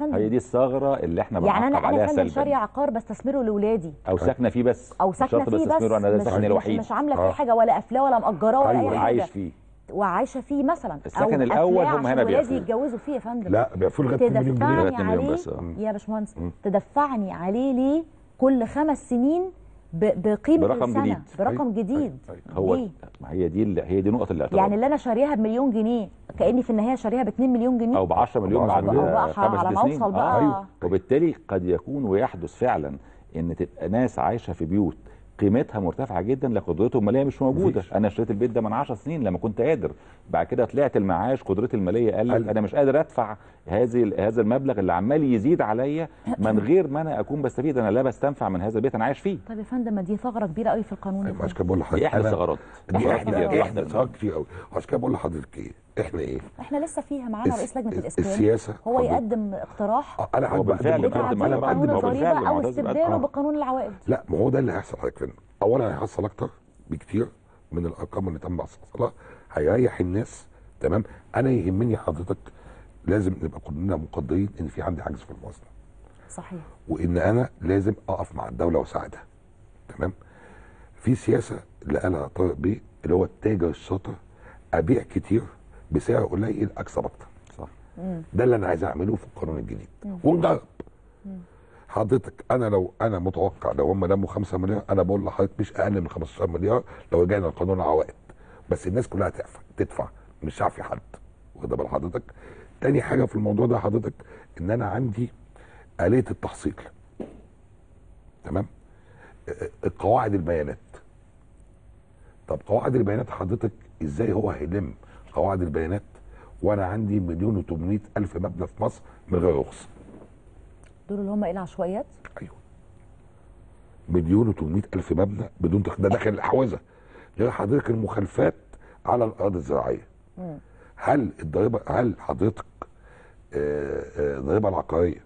فندم هي دي الثغره اللي احنا يعني انا بنعقب انا عليها فندم سلبا شاري عقار بستثمره لاولادي او ساكنه فيه بس او مش ساكنه شرط فيه بس بستثمره انا ده مش, سكني مش, الوحيد مش عامله آه. فيه حاجه ولا قافلاه ولا مأجراه ولا أيوة، اي وعايش حاجه فيه وعايشه فيه مثلا السكن أو الأول قافلاه هم عشان هنا ولادي بيقفلوا. يتجوزوا فيه يا فندم لا بيقفلوا لغايه 2 مليون جنيه لغاية تدفعني 2 مليون عليه بس، آه. يا باشمهندس تدفعني عليه ليه كل خمس سنين ب- بقيمه برقم السنه جديد. برقم أيوة، جديد أيوة، هو ليه؟ ما هي دي اللي- هي دي نقطه الاعتراض يعني اللي انا شاريها بمليون جنيه كاني في النهايه شاريها ب 2 مليون جنيه او ب 10 مليون أو بعد بقى- بقى خمس على ما سنين أوصل بقى. أيوة. وبالتالي قد يكون ويحدث فعلا ان تبقى ناس عايشه في بيوت قيمتها مرتفعه جدا لكن قدرتهم الماليه مش موجوده مفيش. انا اشتريت البيت ده من 10 سنين لما كنت قادر بعد كده طلعت المعاش قدرتي الماليه قلت قل. انا مش قادر ادفع هذه هذا المبلغ اللي عمال يزيد عليا من غير ما انا اكون بستفيد انا لا بستنفع من هذا البيت انا عايش فيه طيب يا فندم ما دي ثغره كبيره قوي في القانون يا أيوة، عشان فندم. كده بقول دي لحضرتك احدى أنا- الثغرات دي إحدى احنا الثغرات. احنا ثغرات كتير قوي عشان كده بقول لحضرتك ايه احنا ايه احنا لسه فيها معانا الس- رئيس لجنه الس- الاسكان السياسة هو حضرتك. يقدم اقتراح آه، انا هو بقدم- بالفعل بقدم- بيقدم انا بتعديل على بقدم قانون هو أهو. بالفعل الضريبه او معتز استبداله بقدم. بقانون العوائد لا ما هو ده اللي هيحصل حضرتك فين اولا هيحصل اكتر بكتير من الارقام اللي تم استحصالها هيريح الناس تمام انا يهمني حضرتك لازم نبقى كلنا مقدرين ان في عندي عجز في الموازنه صحيح وان انا لازم اقف مع الدوله واساعدها تمام في سياسه اللي قالها طارق بيه اللي هو التاجر الشاطر ابيع كتير بسعر قليل اكسب اكتر صح ده اللي انا عايز اعمله في القانون الجديد ونجرب حضرتك انا لو انا متوقع لو هم لموا 5 مليار انا بقول لحضرتك مش اقل من 15 مليار لو رجعنا لقانون العوائد بس الناس كلها تدفع تدفع مش هعفي حد واخد بال حضرتك تاني حاجه في الموضوع ده حضرتك ان انا عندي اليه التحصيل تمام ا- القواعد البيانات طب قواعد البيانات حضرتك ازاي هو هيلم قواعد البيانات وانا عندي مليون و800 الف مبنى في مصر من غير رخصه دول اللي هم ايه العشوائيات ايوه مليون و800 الف مبنى بدون تخ... ده داخل الاحوزه غير حضرتك المخالفات على الاراضي الزراعيه هل الضريبه هل حضرتك آه، آه، الضريبه العقاريه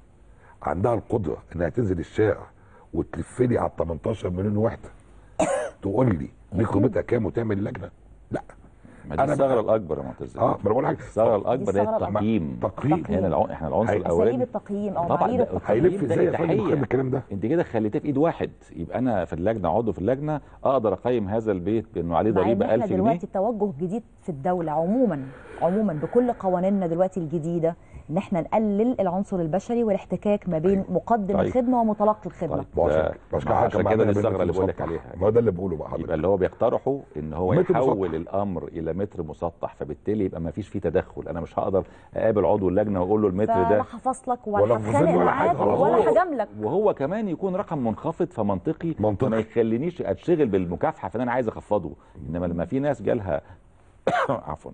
عندها القدره انها تنزل الشارع وتلف لي على 18 مليون وحده تقول لي دي قيمتها كام وتعمل لجنه لا ما دي أنا الثغره بقى- الاكبر يا معتز اه ما انا بقول لك الثغره الاكبر هي الثغرة الأكبر. التقييم تقييم. هنا الع- احنا العنصر هي- اساليب الاولاني التقييم او طبعا معايير ده- التقييم هيلف ازاي يا فندم تحية. مخالف الكلام ده انت كده خليتيه في ايد واحد يبقى انا في اللجنه عضو في اللجنه اقدر اقيم هذا البيت بانه عليه مع ان ضريبه احنا 1000 جنيه دلوقتي توجه جديد في الدوله عموما عموما بكل قوانيننا دلوقتي الجديده ان احنا نقلل العنصر البشري والاحتكاك ما بين مقدم طيب. الخدمه ومتلقي الخدمه طيب. ما هو ده- عشان- عشان عشان حكم كده علينا دي الثغرة بمتر اللي بقول لك مسطح. عليها. ما هو ده اللي بقوله بقى حضرتك يبقى اللي هو بيقترحه ان هو متر يحول مسطح. الامر الى متر مسطح فبالتالي يبقى ما فيش فيه تدخل انا مش هقدر اقابل عضو اللجنه واقول له المتر فلا ده هفصلك ولا ولا هفصل هتخانق ولا حاجة، معاك خلاص. ولا هجاملك وهو كمان يكون رقم منخفض فمنطقي منطقي. فما يخلينيش اتشغل بالمكافحه فانا عايز اخفضه انما لما في ناس جالها عفوا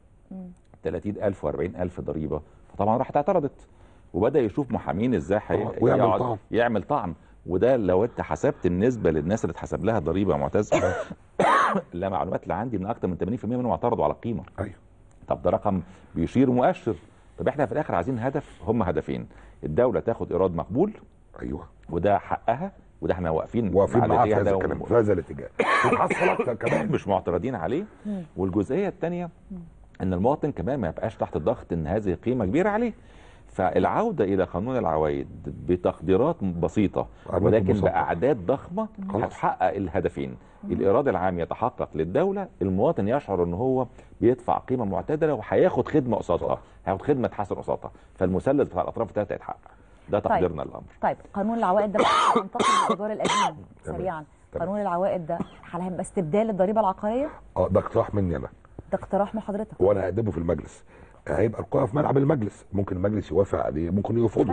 30000 و40000 ضريبه فطبعا راحت اعترضت وبدا يشوف محامين ازاي هي- طبعاً، ويعمل يقعد- طعن. يعمل طعن وده لو انت حسبت النسبه للناس اللي اتحسب لها ضريبه يا معتز لا معلومات اللي عندي ان اكتر من 80% منهم اعترضوا على القيمه ايوه طب ده رقم بيشير مؤشر طب احنا في الاخر عايزين هدف هم هدفين الدوله تاخد ايراد مقبول ايوه وده حقها وده احنا واقفين واقفين مع معاه في الاتجاه هذا ده الكلام وم- في هذا الاتجاه وتحصل اكتر كمان مش معترضين عليه والجزئيه الثانيه ان المواطن كمان ما يبقاش تحت الضغط ان هذه قيمه كبيره عليه فالعوده الى قانون العوائد بتقديرات بسيطه عملت ولكن مسطح. باعداد ضخمه خلاص. هتحقق الهدفين الايراد العام يتحقق للدوله المواطن يشعر ان هو بيدفع قيمه معتدله وهياخد خدمه قصادها هياخد خدمه تحسن قصادها فالمثلث بتاع الاطراف الثلاثه يتحقق ده طيب. تقديرنا للامر طيب قانون العوائد ده بقى ننتقل للايجار القديم سريعا تمام. قانون العوائد ده هل هيبقى استبدال الضريبه العقاريه اه ده اقتراح مني انا ده اقتراح من حضرتك وانا هقدمه في المجلس هيبقى القرار في ملعب المجلس ممكن المجلس يوافق عليه ممكن يرفضه